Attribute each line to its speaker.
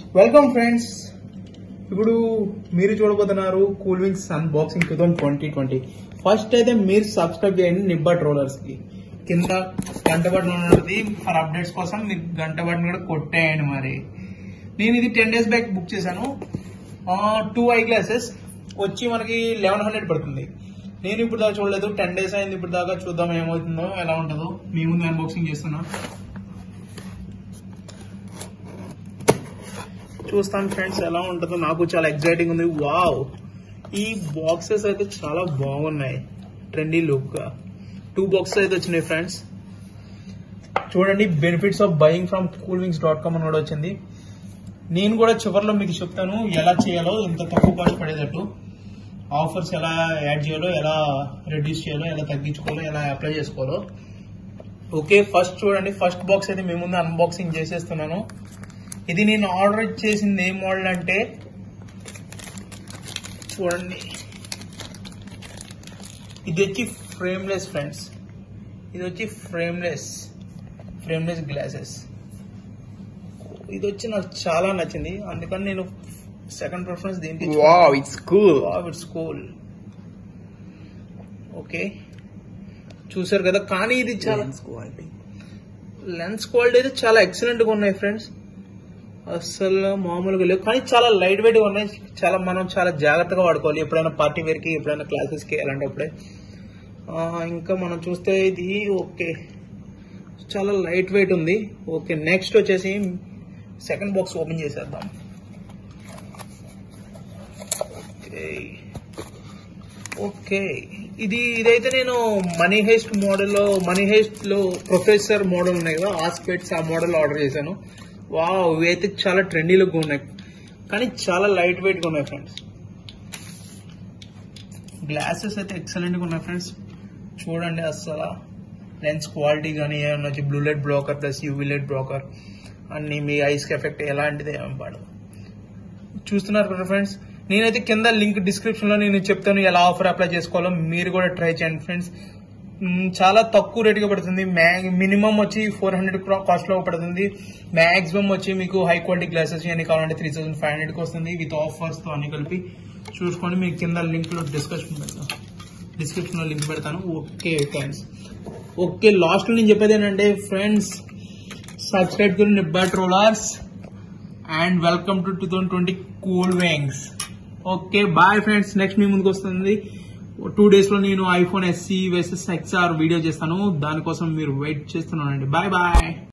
Speaker 1: Welcome friends ఇప్పుడు మీరు చూడబోతున్నారు cool wings unboxing two thousand twenty twenty first అయితే మీరు సబ్స్క్రైబ్ చేయండి నిబ్బా ట్రోలర్స్ కి కింద గంట బటన్ ఉన్నది ఫర్ అప్డేట్స్ కోసం మీరు గంట బటన్ కూడా కొట్టేయండి మరి నేను ఇది టెన్ డేస్ బ్యాక్ బుక్ చేశాను టూ ఐ గ్లాసెస్ వచ్చి మనకి లెవెన్ హండ్రెడ్ పడుతుంది నేను ఇప్పుడు దాకా చూడలేదు టెన్ డేస్ అయింది ఇప్పుడు దాకా చూద్దాం ఏమవుతుందో ఎలా ఉంటుందో మీ ముందు అన్బాక్సింగ్ చేస్తున్నా చూస్తాం ఫ్రెండ్స్ ఎలా ఉంటుందో నాకు చాలా ఎక్సైటింగ్ ఉంది వావ్ ఈ బాక్సెస్ అయితే చాలా బాగున్నాయి ట్రెండీ లుక్ గా టూ బాక్సెస్ అయితే వచ్చినాయి ఫ్రెండ్స్ చూడండి benefits of buying from cool wings dot com అని కూడా వచ్చింది నేను కూడా చివరిలో మీకు చెప్తాను ఎలా చేయాలో ఇంత తక్కువ కాస్ట్ పడేటట్టు ఆఫర్స్ ఎలా యాడ్ చేయాలో ఎలా రెడ్యూస్ చేయాలో ఎలా తగ్గించుకోవాలో ఎలా అప్లై చేసుకోవాలో ఓకే ఫస్ట్ చూడండి ఫస్ట్ బాక్స్ అయితే మీ ముందు అన్బాక్సింగ్ చేసేస్తున్నాను ఇది నేను ఆర్డర్ చేసింది ఏ మోడల్ అంటే చూడండి ఇది వచ్చి ఫ్రేమ్లెస్ ఫ్రెండ్స్ ఇది వచ్చి ఫ్రేమ్లెస్ ఫ్రేమ్లెస్ గ్లాసెస్ ఇది వచ్చి నాకు చాలా నచ్చింది అందుకని నేను సెకండ్ ప్రిఫరెన్స్ దీనికి
Speaker 2: Wow, it's cool.
Speaker 1: It's cool okay చూసారు కదా కానీ ఇది చాలా
Speaker 2: Lens quality.
Speaker 1: లెన్స్ క్వాలిటీ అయితే చాలా ఎక్సలెంట్ గా ఉన్నాయి ఫ్రెండ్స్ అసలు మామూలుగా లేవు కానీ చాలా లైట్ వెయిట్ గా ఉన్నాయి చాలా మనం చాలా జాగ్రత్తగా వాడుకోవాలి ఎప్పుడైనా పార్టీ వేర్ కి ఎప్పుడైనా క్లాసెస్ కి అలాంటప్పుడే ఆ, ఇంకా మనం చూస్తే ఇది ఓకే చాలా లైట్ వెయిట్ ఉంది ఓకే నెక్స్ట్ వచ్చేసి సెకండ్ బాక్స్ ఓపెన్ చేసేద్దాం ఓకే ఓకే ఇది ఇదైతే నేను మనీ హెస్ట్ మోడల్ లో మనీ హెస్ట్ లో ప్రొఫెసర్ మోడల్ ఉన్నాయి కదా ఆస్పెక్ట్స్ ఆ మోడల్ ఆర్డర్ చేశాను వావ్ ఇవి అయితే చాలా ట్రెండీ లుక్ ఉన్నాయి కానీ చాలా లైట్ వెయిట్ గా ఉన్నాయి ఫ్రెండ్స్ గ్లాసెస్ అయితే ఎక్సలెంట్ గా ఉన్నాయి ఫ్రెండ్స్ చూడండి అసలు లెన్స్ క్వాలిటీ కానీ ఏమన్నా వచ్చి blue light blocker plus UV light blocker అన్ని మీ ఐస్ కి ఎఫెక్ట్ ఎలాంటిది ఏం పడదు చూస్తున్నారు కదా ఫ్రెండ్స్ నేనైతే కింద లింక్ డిస్క్రిప్షన్ లో నేను చెప్తాను ఎలా ఆఫర్ అప్లై చేసుకోవాలో మీరు కూడా ట్రై చేయండి ఫ్రెండ్స్ మ్, చాలా తక్కువ రేట్ గా పడుతుంది మినిమం వచ్చి ఫోర్ హండ్రెడ్ కాస్ట్ లో పడుతుంది మాక్సిమం వచ్చి మీకు హై క్వాలిటీ గ్లాసెస్ అని కావాలంటే త్రీ థౌసండ్ ఫైవ్ హండ్రెడ్ కి వస్తుంది విత్ ఆఫర్స్ తో అన్ని కలిపి చూసుకొని మీకు కింద లింక్ లో డిస్కషన్ పెడతాను డిస్క్రిప్షన్ లో లింక్ పెడతాను ఓకే ఫ్రెండ్స్ ఓకే లాస్ట్ లో నేను చెప్పేది ఏంటంటే ఫ్రెండ్స్ సబ్స్క్రైబ్ టు నిబ్బట్ rollers and welcome to two thousand twenty cool wings okay bye friends next మీ ముందుకు వస్తుంది టూ డేస్ లో నేను iPhone SE versus XR video చేస్తాను దానికోసం మీరు వెయిట్ చేస్తున్నానండి బాయ్ బాయ్